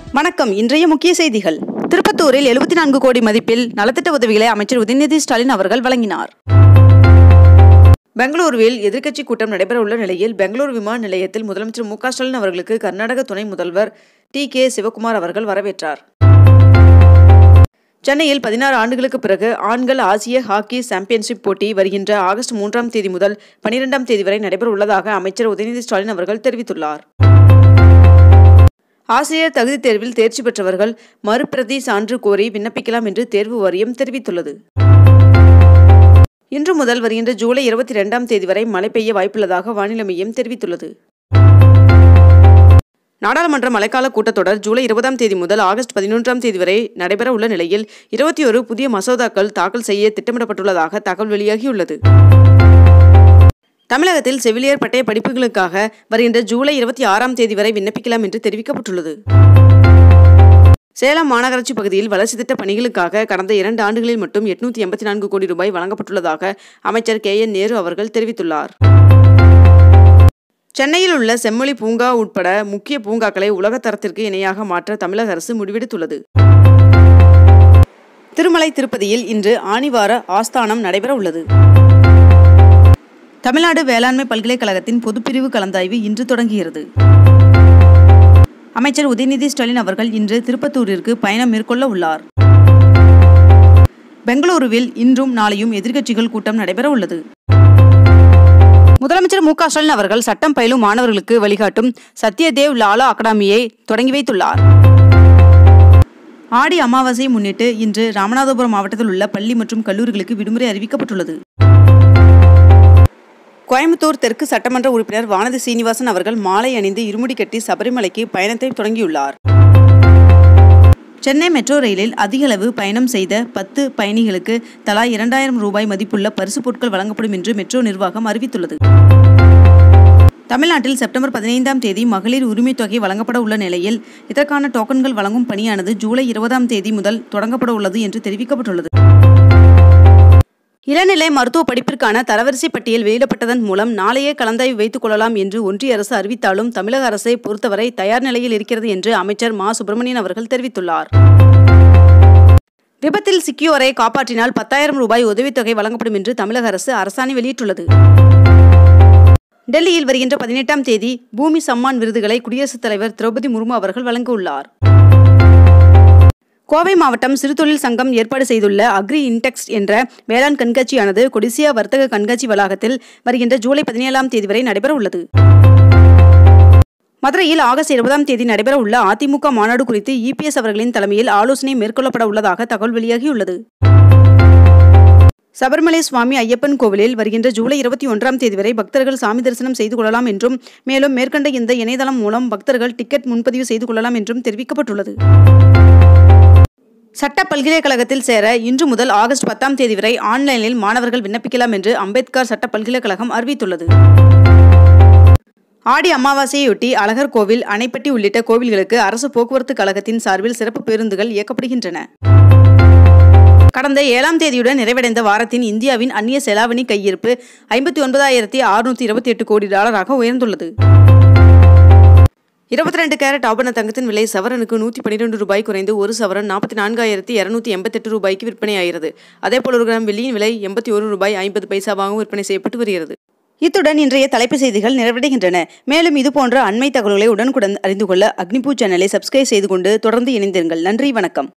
வணக்கம் இன்றைய முக்கிய செய்திகள் திருப்பத்தூரில் எழுபத்தி நான்கு கோடி மதிப்பில் நலத்திட்ட உதவிகளை அமைச்சர் உதயநிதி ஸ்டாலின் அவர்கள் வழங்கினார் பெங்களூருவில் எதிர்க்கட்சி கூட்டம் நடைபெறவுள்ள நிலையில் பெங்களூரு விமான நிலையத்தில் முதலமைச்சர் மு க ஸ்டாலின் அவர்களுக்கு கர்நாடக துணை முதல்வர் டி கே சிவகுமார் அவர்கள் வரவேற்றார் சென்னையில் பதினாறு ஆண்டுகளுக்கு பிறகு ஆண்கள் ஆசிய ஹாக்கி சாம்பியன்ஷிப் போட்டி வருகின்ற ஆகஸ்ட் மூன்றாம் தேதி முதல் பனிரெண்டாம் தேதி வரை நடைபெற உள்ளதாக அமைச்சர் உதயநிதி ஸ்டாலின் அவர்கள் தெரிவித்துள்ளார் ஆசிரியர் தகுதி தேர்வில் தேர்ச்சி பெற்றவர்கள் மறுபிரதி சான்று கோரி விண்ணப்பிக்கலாம் என்று தேர்வு வாரியம் தெரிவித்துள்ளது இன்று முதல் வருகின்ற ஜூலை இருபத்தி இரண்டாம் தேதி வரை மழை பெய்ய வாய்ப்புள்ளதாக வானிலை மையம் தெரிவித்துள்ளது நாடாளுமன்ற மழைக்கால கூட்டத்தொடர் ஜூலை இருபதாம் தேதி முதல் ஆகஸ்ட் பதினொன்றாம் தேதி வரை நடைபெற உள்ள நிலையில் இருபத்தி ஒரு புதிய மசோதாக்கள் தாக்கல் செய்ய திட்டமிடப்பட்டுள்ளதாக தகவல் வெளியாகியுள்ளது தமிழகத்தில் செவிலியர் பட்டய படிப்புகளுக்காக வருகின்ற ஜூலை இருபத்தி ஆறாம் தேதி வரை விண்ணப்பிக்கலாம் என்று தெரிவிக்கப்பட்டுள்ளது சேலம் மாநகராட்சி பகுதியில் வளர்ச்சி திட்ட பணிகளுக்காக கடந்த இரண்டு ஆண்டுகளில் மட்டும் எட்நூத்தி எண்பத்தி நான்கு கோடி ரூபாய் வழங்கப்பட்டுள்ளதாக அமைச்சர் கே என் நேரு அவர்கள் தெரிவித்துள்ளார் சென்னையில் உள்ள செம்மொழி பூங்கா உட்பட முக்கிய பூங்காக்களை உலகத்தரத்திற்கு இணையாக மாற்ற தமிழக அரசு முடிவெடுத்துள்ளது திருமலை திருப்பதியில் இன்று ஆணிவார ஆஸ்தானம் நடைபெற உள்ளது தமிழ்நாடு வேளாண்மை பல்கலைக்கழகத்தின் பொதுப்பிரிவு கலந்தாய்வு இன்று தொடங்குகிறது அமைச்சர் உதயநிதி ஸ்டாலின் அவர்கள் இன்று திருப்பத்தூரிற்கு பயணம் மேற்கொள்ள உள்ளார் பெங்களூருவில் இன்றும் நாளையும் எதிர்க்கட்சிகள் கூட்டம் நடைபெற உள்ளது முதலமைச்சர் மு க ஸ்டாலின் அவர்கள் சட்டம் பயிலும் மாணவர்களுக்கு வழிகாட்டும் சத்யதேவ் லாலா அகாடமியை தொடங்கி வைத்துள்ளார் ஆடி அமாவாசையை முன்னிட்டு இன்று ராமநாதபுரம் மாவட்டத்தில் உள்ள பள்ளி மற்றும் கல்லூரிகளுக்கு விடுமுறை அறிவிக்கப்பட்டுள்ளது கோயம்புத்தூர் தெற்கு சட்டமன்ற உறுப்பினர் வானதி சீனிவாசன் அவர்கள் மாலை அணிந்து இருமுடி கட்டி சபரிமலைக்கு பயணத்தை தொடங்கியுள்ளார் சென்னை மெட்ரோ ரயிலில் அதிகளவு பயணம் செய்த பத்து பயணிகளுக்கு தலா இரண்டாயிரம் ரூபாய் மதிப்புள்ள பரிசு பொருட்கள் வழங்கப்படும் என்று மெட்ரோ நிர்வாகம் அறிவித்துள்ளது தமிழ்நாட்டில் செப்டம்பர் பதினைந்தாம் தேதி மகளிர் உரிமைத் தொகை வழங்கப்பட உள்ள நிலையில் இதற்கான டோக்கன்கள் வழங்கும் பணியானது ஜூலை இருபதாம் தேதி முதல் தொடங்கப்பட உள்ளது என்று தெரிவிக்கப்பட்டுள்ளது இளநிலை மருத்துவ படிப்பிற்கான தரவரிசை பட்டியல் வெளியிடப்பட்டதன் மூலம் நாளையே கலந்தாய்வு வைத்துக் கொள்ளலாம் என்று ஒன்றிய அரசு அறிவித்தாலும் தமிழக அரசை பொறுத்தவரை தயார் நிலையில் இருக்கிறது என்று அமைச்சர் மா சுப்பிரமணியன் அவர்கள் தெரிவித்துள்ளார் விபத்தில் சிக்கியோரை காப்பாற்றினால் பத்தாயிரம் ரூபாய் உதவித்தொகை வழங்கப்படும் என்று தமிழக அரசு அரசாணை வெளியிட்டுள்ளது டெல்லியில் வருகின்ற பதினெட்டாம் தேதி பூமி சம்மான் விருதுகளை குடியரசுத் தலைவர் திரௌபதி முர்மு அவர்கள் வழங்க உள்ளார் கோவை மாவட்டம் சிறுதொழில் சங்கம் ஏற்பாடு செய்துள்ள அக்ரி இன்டெக்ஸ் என்ற வேளாண் கண்காட்சியானது கொடிசியா வர்த்தக கண்காட்சி வளாகத்தில் வருகின்ற ஜூலை பதினேழாம் தேதி வரை நடைபெற உள்ளது மதுரையில் ஆகஸ்ட் இருபதாம் தேதி நடைபெற உள்ள அதிமுக மாநாடு குறித்து இபிஎஸ் அவர்களின் தலைமையில் ஆலோசனை மேற்கொள்ளப்பட உள்ளதாக தகவல் வெளியாகியுள்ளது சபரிமலை சுவாமி ஐயப்பன் கோவிலில் வருகின்ற ஜூலை இருபத்தி ஒன்றாம் தேதி வரை பக்தர்கள் சாமி தரிசனம் செய்து கொள்ளலாம் என்றும் மேலும் மேற்கண்ட இந்த இணையதளம் மூலம் பக்தர்கள் டிக்கெட் முன்பதிவு செய்து கொள்ளலாம் என்றும் தெரிவிக்கப்பட்டுள்ளது சட்ட பல்கலைக்கழகத்தில் சேர இன்று முதல் ஆகஸ்ட் பத்தாம் தேதி வரை ஆன்லைனில் மாணவர்கள் விண்ணப்பிக்கலாம் என்று அம்பேத்கர் சட்ட பல்கலைக்கழகம் அறிவித்துள்ளது ஆடி அமாவாசையொட்டி அழகர் கோவில் அணைப்பட்டி உள்ளிட்ட கோவில்களுக்கு அரசு போக்குவரத்து கழகத்தின் சார்பில் சிறப்பு பேருந்துகள் இயக்கப்படுகின்றன கடந்த ஏழாம் தேதியுடன் நிறைவடைந்த வாரத்தின் இந்தியாவின் அந்நிய செலாவணி கையிருப்பு ஐம்பத்தி ஒன்பதாயிரத்தி அறுநூத்தி இருபத்தி எட்டு கோடி டாலராக உயர்ந்துள்ளது இருபத்தி ரெண்டு கேரட் ஆபரண தங்கத்தின் விலை சவரனுக்கு நூற்றி பன்னிரெண்டு ரூபாய் குறைந்து ஒரு சவரன் நாற்பத்தி நான்காயிரத்தி இரநூத்தி எண்பத்தெட்டு ரூபாய்க்கு விற்பனையாகிறது அதேபோல் ஒரு கிராம் வெள்ளியின் விலை எண்பத்தி ஒரு ரூபாய் ஐம்பது பைசாவாகவும் விற்பனை செய்யப்பட்டு வருகிறது இத்துடன் இன்றைய தலைப்புச் செய்திகள் நிறைவடைகின்றன மேலும் இதுபோன்ற அண்மை தகவல்களை உடனுக்குடன் அறிந்து கொள்ள அக்னிபூ சேனலை சப்ஸ்கிரைப் செய்து கொண்டு தொடர்ந்து இணைந்திருங்கள் நன்றி வணக்கம்